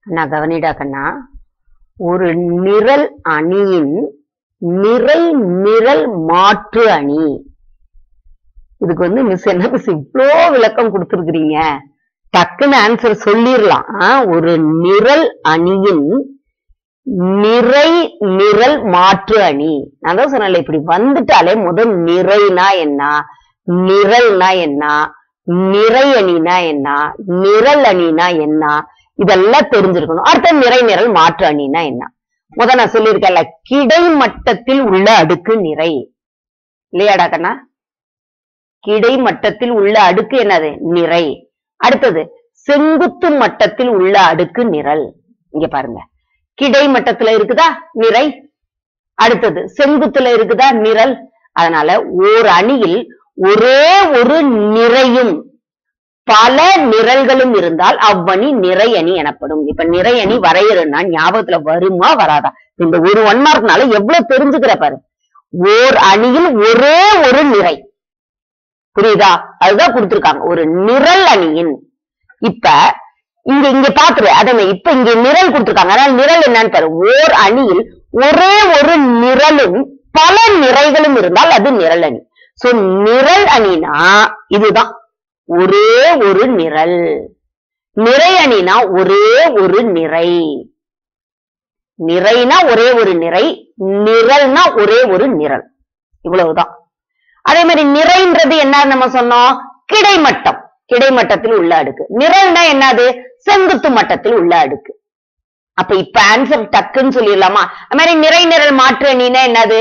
நான் கவனிடா கண்ணா ஒரு நிரல் அணியின் நிறை நிரல் மாற்று அணி இதுக்கு வந்து மிஸ் என்ன மிஸ் இவ்ளோ விளக்கம் கொடுத்துருக்கீங்க டக்குன்னு ஆன்சர் சொல்லிடலாம் ஆ, ஒரு நிரல் அணியின் நிறை நிரல் மாற்று அணி நான் தான் சொன்னேன்ல இப்படி வந்துட்டாலே முதல் நிறைனா என்ன நிரல்னா என்ன நிறை அணினா என்ன நிரல் அணினா என்ன இதெல்லாம் தெரிஞ்சிருக்கணும் அடுத்த நிறை நிரல் மாற்று அணினா என்ன முத நான் சொல்லியிருக்கேன்ல கிடைமட்டத்தில் உள்ள அடுக்கு நிறை இல்லையாடா கண்ணா கிடைமட்டத்தில் உள்ள அடுக்கு என்னது நிறை அடுத்தது செங்குத்து மட்டத்தில் உள்ள அடுக்கு நிரல் இங்க பாருங்க கிடைமட்டத்துல இருக்குதா நிறை அடுத்தது செங்குத்துல இருக்குதா நிரல் அதனால ஓர் அணியில் ஒரே ஒரு நிறையும் பல நிரல்களும் இருந்தால் அவ்வணி நிறை அணி எனப்படும் இப்ப நிறை அணி வரையறுனா ஞாபகத்துல வருமா வராதா இந்த ஒரு ஒன் மார்க்னால எவ்வளவு தெரிஞ்சுக்கிற பாரு ஓர் அணியில் ஒரே ஒரு நிறை புரியுதா அதுதான் கொடுத்திருக்காங்க ஒரு நிரல் அணியின் இப்ப இங்க இங்க பாத்துரு அதே மாதிரி இப்ப இங்க நிரல் கொடுத்திருக்காங்க அதனால நிரல் என்னன்னு பாரு ஓர் அணியில் ஒரே ஒரு நிரலும் பல நிறைகளும் இருந்தால் அது நிரல் அணி சோ நிரல் அணினா இதுதான் ஒரே ஒரு நிரல் நிறை அணினா ஒரே ஒரு நிறை நிறைனா ஒரே ஒரு நிறை நிரல்னா ஒரே ஒரு நிரல் இவ்வளவுதான் அதே மாதிரி நிறைன்றது என்ன நம்ம சொன்னோம் கிடைமட்டம் கிடைமட்டத்தில் உள்ள அடுக்கு நிரல்னா என்னது செங்குத்து மட்டத்தில் உள்ள அடுக்கு அப்ப இப்ப ஆன்சர் டக்குன்னு சொல்லிடலாமா அது மாதிரி நிறை நிரல் மாற்று அணினா என்னது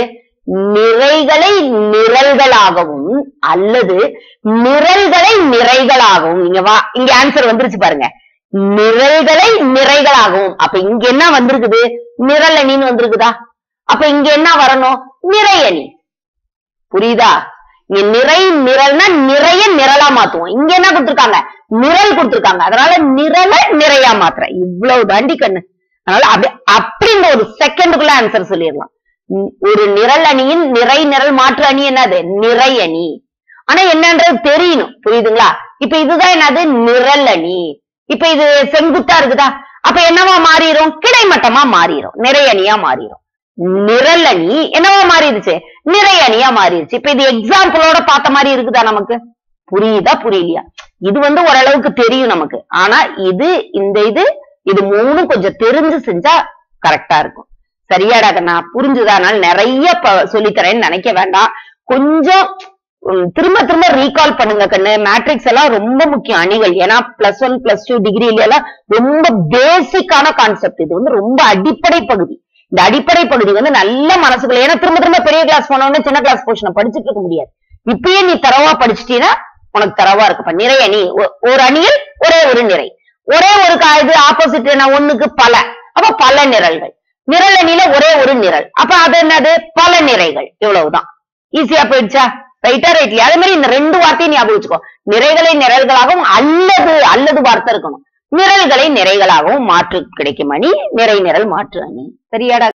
நிறைகளை நிரல்களாகவும் அல்லது நிரல்களை நிறைகளாகவும் இங்க வா இங்க ஆன்சர் வந்துருச்சு பாருங்க நிரல்களை நிறைகளாகவும் அப்ப இங்க என்ன வந்திருக்குது நிரல் அணின்னு வந்திருக்குதா அப்ப இங்க என்ன வரணும் நிறை அணி புரியுதா இங்க நிறை நிரல்னா நிறைய நிரலா மாத்துவோம் இங்க என்ன கொடுத்திருக்காங்க நிரல் கொடுத்திருக்காங்க அதனால நிரலை நிறையா மாத்துற இவ்வளவு தாண்டி கண்ணு அதனால அப்படி அப்படி இந்த ஒரு செகண்டுக்குள்ள ஆன்சர் சொல்லிடலாம் உம், ஒரு நிரல் அணியின் நிறை நிரல் மாற்று அணி என்னது நிறை அணி ஆனா என்னன்றது தெரியணும் புரியுதுங்களா இப்ப இதுதான் என்னது நிரல் அணி இப்ப இது செங்குத்தா இருக்குதா அப்ப என்னவா மாறிடும் கிடைமட்டமா மாறிடும் நிறை அணியா மாறிடும் நிரல் அணி என்னவா மாறிடுச்சு நிறை அணியா மாறிடுச்சு இப்ப இது எக்ஸாம்பிளோட பார்த்த மாதிரி இருக்குதா நமக்கு புரியுதா புரியலையா இது வந்து ஓரளவுக்கு தெரியும் நமக்கு ஆனா இது இந்த இது இது மூணும் கொஞ்சம் தெரிஞ்சு செஞ்சா கரெக்டா இருக்கும் சரியாடா கண்ணா புரிஞ்சுதா அதனால நிறைய ப- சொல்லித்தரேன்னு நினைக்க வேண்டாம் கொஞ்சம் உம், திரும்ப திரும்ப ரீகால் பண்ணுங்க கண்ணு மேட்ரிக்ஸ் எல்லாம் ரொம்ப முக்கியம் அணிகள் ஏன்னா பிளஸ் ஒன் பிளஸ் டூ டிகிரில எல்லாம் ரொம்ப பேசிக்கான கான்செப்ட் இது வந்து ரொம்ப அடிப்படை பகுதி இந்த அடிப்படை பகுதி வந்து நல்ல மனசுக்குள்ள ஏன்னா திரும்ப திரும்ப பெரிய கிளாஸ் போனவொடனே சின்ன கிளாஸ் போர்ஷனை படிச்சுட்டு இருக்க முடியாது இப்பயே நீ தரவா படிச்சிட்டீன்னா உனக்கு தரவா இருக்குப்பா நிறை அணி ஒ- ஒரு அணியில் ஒரே ஒரு நிறை ஒரே ஒரு கா- இது ஆப்போசிட் என்ன ஒண்ணுக்கு பல அப்ப பல நிரல்கள் நிரல் அணியில ஒரே ஒரு நிரல் அப்ப அது என்னது பல நிறைகள் இவ்வளவுதான் ஈஸியா போயிடுச்சா ரைட்டா ரைட்லயா அதே மாதிரி இந்த ரெண்டு வார்த்தையும் ஞாபகம் வச்சுக்கோ நிறைகளை நிரல்களாகவும் அல்லது அல்லது வார்த்தை இருக்கணும் நிரல்களை நிறைகளாகவும் மாற்று கிடைக்கும் அணி நிறை நிரல் மாற்று அணி சரியாடா